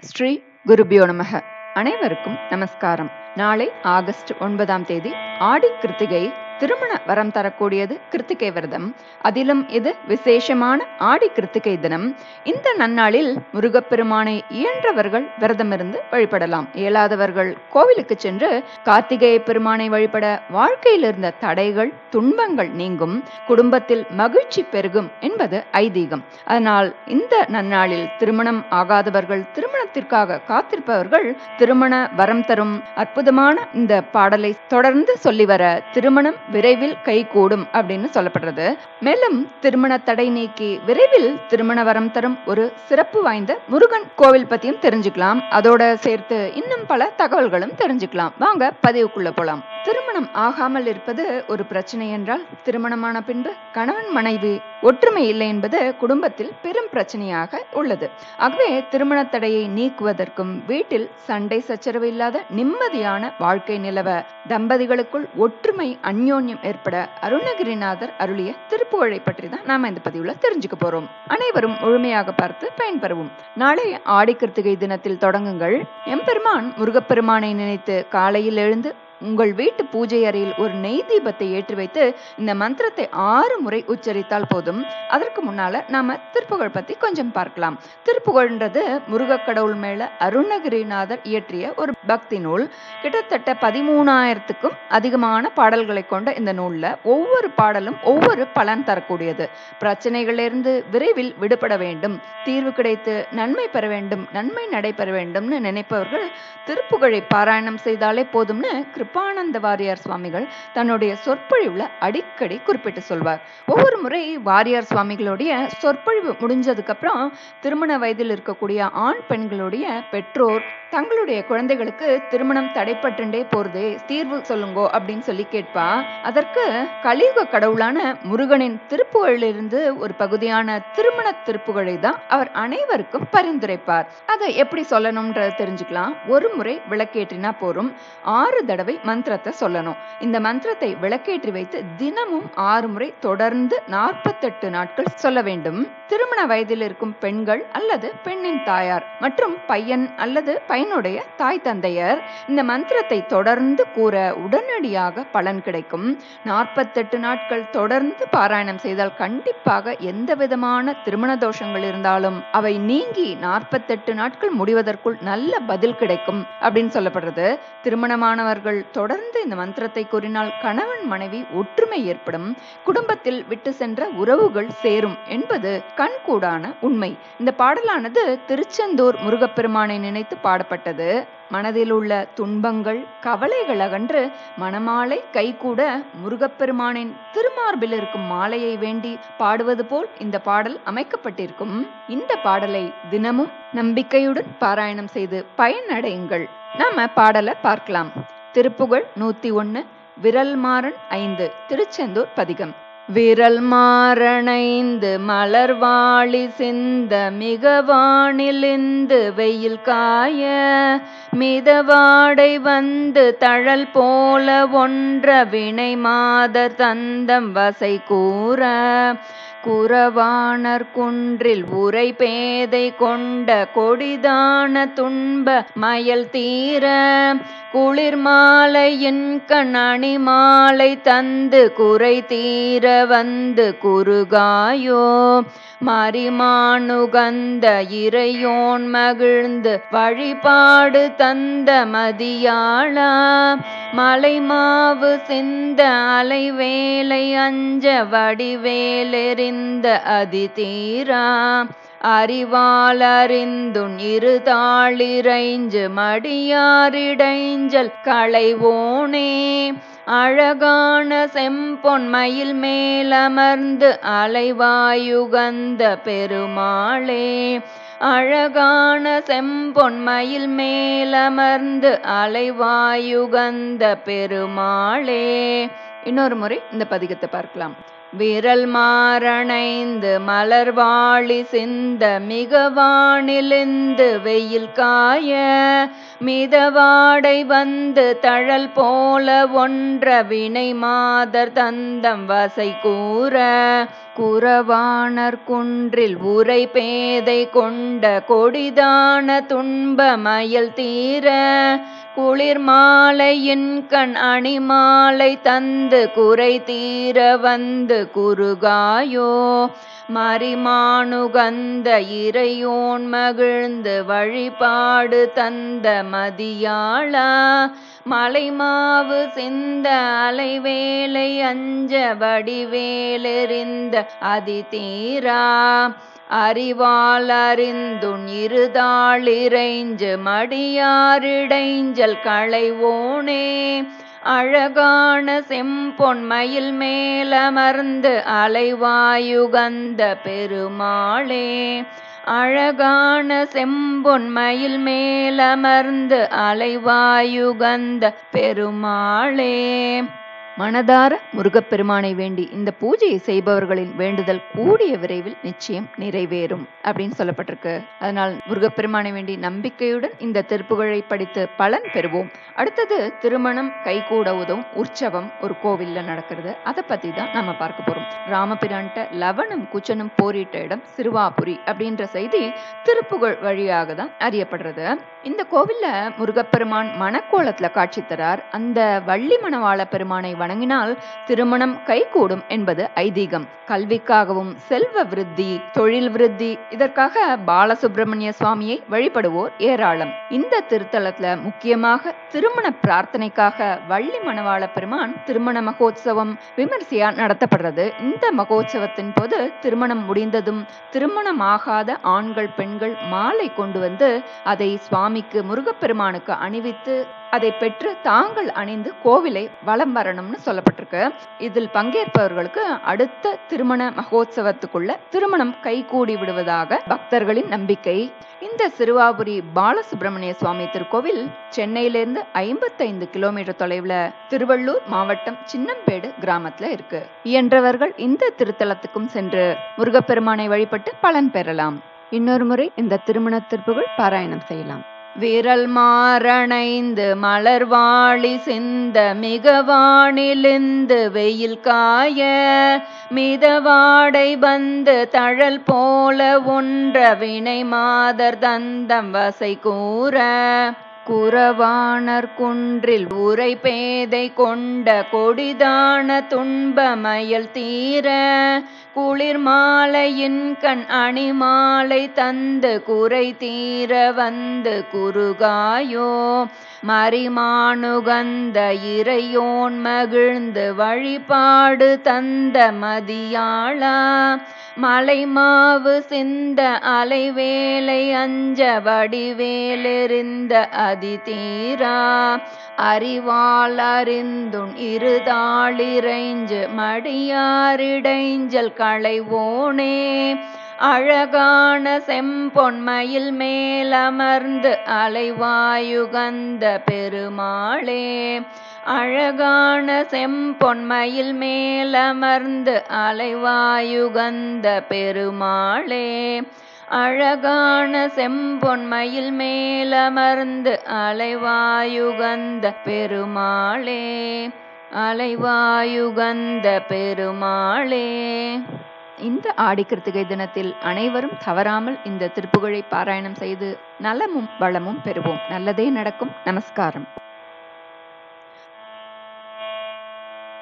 ஸ்ரீ குருபியோ நமக அனைவருக்கும் நமஸ்காரம் நாளை ஆகஸ்ட் ஒன்பதாம் தேதி ஆடி கிருத்திகை திருமண வரம் தரக்கூடியது கிருத்திகை விரதம் அதிலும் இது விசேஷமான ஆடி கிருத்திகை தினம் இந்த நன்னாளில் முருகப்பெருமானை இயன்றவர்கள் விரதமிருந்து வழிபடலாம் இயலாதவர்கள் கோவிலுக்கு சென்று கார்த்திகேய பெருமானை வழிபட வாழ்க்கையில் இருந்த தடைகள் துன்பங்கள் நீங்கும் குடும்பத்தில் மகிழ்ச்சி பெருகும் என்பது ஐதீகம் அதனால் இந்த நன்னாளில் திருமணம் ஆகாதவர்கள் திருமணத்திற்காக காத்திருப்பவர்கள் திருமண வரம் தரும் அற்புதமான இந்த பாடலை தொடர்ந்து சொல்லி வர திருமணம் விரைவில் கைகூடும் அப்படின்னு சொல்லப்படுறது மேலும் திருமண தடை நீக்கி விரைவில் திருமண வரம் தரும் ஒரு சிறப்பு வாய்ந்த முருகன் கோவில் பத்தியும் தெரிஞ்சுக்கலாம் அதோட சேர்த்து இன்னும் பல தகவல்களும் தெரிஞ்சுக்கலாம் வாங்க பதிவுக்குள்ள போலாம் திருமணம் ஆகாமல் இருப்பது ஒரு பிரச்சனை என்றால் திருமணமான பின்பு கணவன் மனைவி ஒற்றுமை இல்லை என்பது குடும்பத்தில் பெரும் பிரச்சனையாக உள்ளது ஆகவே திருமண தடையை நீக்குவதற்கும் வீட்டில் சண்டை சச்சரவு இல்லாத நிம்மதியான வாழ்க்கை நிலவ தம்பதிகளுக்குள் ஒற்றுமை அந்யோன்யம் ஏற்பட அருணகிரிநாதர் அருளிய திருப்புகழை பற்றி தான் நாம இந்த பதிவுல தெரிஞ்சுக்க போறோம் அனைவரும் முழுமையாக பார்த்து பயன்பெறவும் நாளை ஆடி கிருத்திகை தினத்தில் தொடங்குங்கள் எம்பெருமான் முருகப்பெருமானை நினைத்து காலையில் எழுந்து உங்கள் வீட்டு பூஜை அறையில் ஒரு நெய் தீபத்தை ஏற்றி வைத்து இந்த மந்திரத்தை ஆறு முறை உச்சரித்தால் போதும் அதற்கு முன்னால நாம திருப்புகழ் பத்தி கொஞ்சம் பார்க்கலாம் திருப்புகழ்ன்றது முருகக் கடவுள் மேல அருணகிரிநாதர் இயற்றிய ஒரு பக்தி நூல் கிட்டத்தட்ட பதிமூணாயிரத்துக்கும் அதிகமான பாடல்களை கொண்ட இந்த நூல்ல ஒவ்வொரு பாடலும் ஒவ்வொரு பலன் தரக்கூடியது பிரச்சனைகளிலிருந்து விரைவில் விடுபட வேண்டும் தீர்வு கிடைத்து நன்மை பெற வேண்டும் நன்மை நடைபெற வேண்டும்னு நினைப்பவர்கள் திருப்புகழை பாராயணம் செய்தாலே போதும்னு கிருபானந்த வாரியார் சுவாமிகள் தன்னுடைய சொற்பொழிவுல அடிக்கடி குறிப்பிட்டு சொல்வார் ஒவ்வொரு முறை வாரியார் சுவாமிகளுடைய சொற்பொழிவு முடிஞ்சதுக்கு அப்புறம் திருமண வயதில் இருக்கக்கூடிய ஆண் பெண்களுடைய பெற்றோர் தங்களுடைய குழந்தைகளுக்கு திருமணம் தடைப்பட்டுண்டே போறதே தீர்வு சொல்லுங்கோ அப்படின்னு சொல்லி கேட்பா அதற்கு கலியுக கடவுளான முருகனின் திருப்புகழிலிருந்து ஒரு பகுதியான திருமண திருப்புகழை தான் அவர் அனைவருக்கும் பரிந்துரைப்பார் அதை எப்படி சொல்லணும்ன்றத தெரிஞ்சுக்கலாம் ஒரு முறை விளக்கேற்றினா போரும் ஆறு தடவை மந்திரத்தை சொல்லணும் இந்த மந்திரத்தை விளக்கேற்றி வைத்து தினமும் ஆறு முறை தொடர்ந்து நாற்பத்தெட்டு நாட்கள் சொல்ல வேண்டும் திருமண வயதில் இருக்கும் பெண்கள் அல்லது பெண்ணின் தாயார் மற்றும் பையன் அல்லது பையனுடைய தாய் தந்தையர் இந்த மந்திரத்தை தொடர்ந்து கூற உடனடியாக பலன் கிடைக்கும் நாற்பத்தெட்டு நாட்கள் தொடர்ந்து பாராயணம் செய்தால் கண்டிப்பாக எந்த விதமான திருமண தோஷங்கள் இருந்தாலும் அவை நீங்கி நாற்பத்தெட்டு நாட்கள் முடிவதற்குள் நல்ல பதில் கிடைக்கும் அப்படின்னு சொல்லப்படுறது திருமணமானவர்கள் தொடர்ந்து இந்த மந்திரத்தை கூறினால் கணவன் மனைவி ஒற்றுமை ஏற்படும் குடும்பத்தில் விட்டு சென்ற உறவுகள் சேரும் என்பது கண்கூடான உண்மை இந்த பாடலானது திருச்செந்தூர் முருகப்பெருமானை நினைத்து பாடப்பட்டது மனதில் உள்ள துன்பங்கள் கவலைகள் அகன்று மணமாலை கைகூட முருகப்பெருமானின் திருமார்பில் இருக்கும் மாலையை வேண்டி பாடுவது போல் இந்த பாடல் அமைக்கப்பட்டிருக்கும் இந்த பாடலை தினமும் நம்பிக்கையுடன் பாராயணம் செய்து பயனடையுங்கள் நாம பாடலை பார்க்கலாம் திருப்புகழ் நூத்தி ஒன்னு விரல் மாறன் ஐந்து திருச்செந்தூர் பதிகம் விரல் மாறணைந்து மலர்வாளி சிந்த மிக வானிலிந்து வெயில் காய மிதவாடை வந்து தழல் போல ஒன்ற வினை மாதர் தந்தம் வசை கூற குறவாணர் குன்றில் உரை பேதை கொண்ட கொடிதான துன்ப மயல் தீர குளிர் மாலையின் கண் மாலை தந்து குறை தீர வந்து குறுகாயோ மரிமானுகந்த இறையோன் மகிழ்ந்து வழிபாடு தந்த மதியாளா மலைமாவு சிந்த அலைவேலை அஞ்ச வடிவேலெறிந்த அதிதீரா அறிவாலறிந்துன் இருதாளிரைஞ்சு மடியாரிடைஞ்சல் களைவோனே அழகான செம்பொன் மயில் மேலமர்ந்து அலைவாயுகந்த பெருமாளே அழகான செம்பொன் மயில் மேலமர்ந்து அலைவாயுகந்த பெருமாளே இன்னொரு முறை இந்த பதிகத்தை பார்க்கலாம் விரல் மாறணைந்து மலர்வாழி சிந்த மிகவானிலிந்து வெயில் காய மிதவாடை வந்து தழல் போல ஒன்ற வினை மாதர் தந்தம் வசை கூற குறவாணர் குன்றில் உரை பேதை கொண்ட கொடிதான துன்ப மயல் தீர குளிர் மாலையின் கண் அணிமாலை தந்து குறை தீர வந்து குறுகாயோ மரிமானுகந்த இறையோன் மகிழ்ந்து வழிபாடு தந்த மதியாளா மலைமாவு சிந்த அலைவேலை அஞ்ச வடிவேலெறிந்த அதிதீரா அறிவால் அறிந்துன் இருதாளிரைஞ்சு மடியாரிடைஞ்சல் களைவோனே அழகான செம்பொன் மயில் மேலமர்ந்து அலைவாயுகந்த பெருமாளே அழகான செம்பொன் மயில் மேலமர்ந்து அலைவாயுகந்த பெருமாளே மனதார முருகப்பெருமானை வேண்டி இந்த பூஜையை செய்பவர்களின் வேண்டுதல் கூடிய விரைவில் நிச்சயம் நிறைவேறும் அப்படின்னு சொல்லப்பட்டிருக்கு அதனால் முருகப்பெருமானை வேண்டி நம்பிக்கையுடன் இந்த திருப்புகழை படித்து பலன் பெறுவோம் அடுத்தது திருமணம் கைகூட உதவும் உற்சவம் ஒரு கோவில்ல நடக்கிறது அதை பத்தி தான் நாம பார்க்க போறோம் ராமபிரான்ட்ட லவனும் குச்சனும் போரிட்ட இடம் சிறுவாபுரி அப்படின்ற செய்தி திருப்புகழ் வழியாக தான் அறியப்படுறது இந்த கோவில்ல முருகப்பெருமான் மணக்கோலத்துல காட்சி தரார் அந்த வள்ளி மணவாள பெருமானை வணங்கினால் திருமணம் கைகூடும் என்பது ஐதீகம் கல்விக்காகவும் செல்வ விருத்தி தொழில் விருத்தி இதற்காக பாலசுப்பிரமணிய சுவாமியை வழிபடுவோர் ஏராளம் இந்த திருத்தலத்துல முக்கியமாக திருமண பிரார்த்தனைக்காக வள்ளி மணவாள பெருமான் திருமண மகோத்சவம் விமர்சையா நடத்தப்படுறது இந்த மகோத்சவத்தின் போது திருமணம் முடிந்ததும் திருமணமாகாத ஆண்கள் பெண்கள் மாலை கொண்டு வந்து அதை சுவாமிக்கு முருகப்பெருமானுக்கு அணிவித்து அதை பெற்று தாங்கள் அணிந்து கோவிலை வலம் வரணும்னு சொல்லப்பட்டிருக்கு இதில் பங்கேற்பவர்களுக்கு அடுத்த திருமண மகோத்சவத்துக்குள்ள திருமணம் கைகூடி விடுவதாக பக்தர்களின் நம்பிக்கை இந்த சிறுவாபுரி பாலசுப்பிரமணிய சுவாமி திருக்கோவில் சென்னையிலிருந்து ஐம்பத்தைந்து கிலோமீட்டர் தொலைவுல திருவள்ளூர் மாவட்டம் சின்னம்பேடு கிராமத்துல இருக்கு இயன்றவர்கள் இந்த திருத்தலத்துக்கும் சென்று முருகப்பெருமானை வழிபட்டு பலன் பெறலாம் இன்னொரு முறை இந்த திருமண திருப்புகள் பாராயணம் செய்யலாம் விரல் மாறணைந்து மலர்வாழி சிந்த மிகவானிலிந்து வெயில் காய மிதவாடை வந்து தழல் போல ஒன்ற வினை மாதர் தந்தம் வசை கூற குறவாணர் குன்றில் உரை பேதை கொண்ட கொடிதான துன்ப மயல் தீர குளிர் மாலையின் கண் அணிமாலை தந்து குறை தீர வந்து குறுகாயோ மரிமானுகந்த இறையோன் மகிழ்ந்து வழிபாடு தந்த மதியாளா மலைமாவு சிந்த அலைவேலை அஞ்ச வடிவேலெறிந்த அதிதீரா அறிவால் அறிந்துன் இருதாளிரைஞ்சு மடியாரிடைஞ்சல் களைவோனே அழகான செம்பொன் மயில் மேலமர்ந்து அலைவாயுகந்த பெருமாளே அழகான செம்பொன் மயில் மேலமர்ந்து அலைவாயுகந்த பெருமாளே அழகான செம்பொன் மயில் மேலமர்ந்து அலைவாயுகந்த பெருமாளே அலைவாயுகந்த பெருமாளே இந்த ஆடி கிருத்திகை தினத்தில் அனைவரும் தவறாமல் இந்த திருப்புகழை பாராயணம் செய்து நலமும் வளமும் பெறுவோம் நல்லதே நடக்கும் நமஸ்காரம்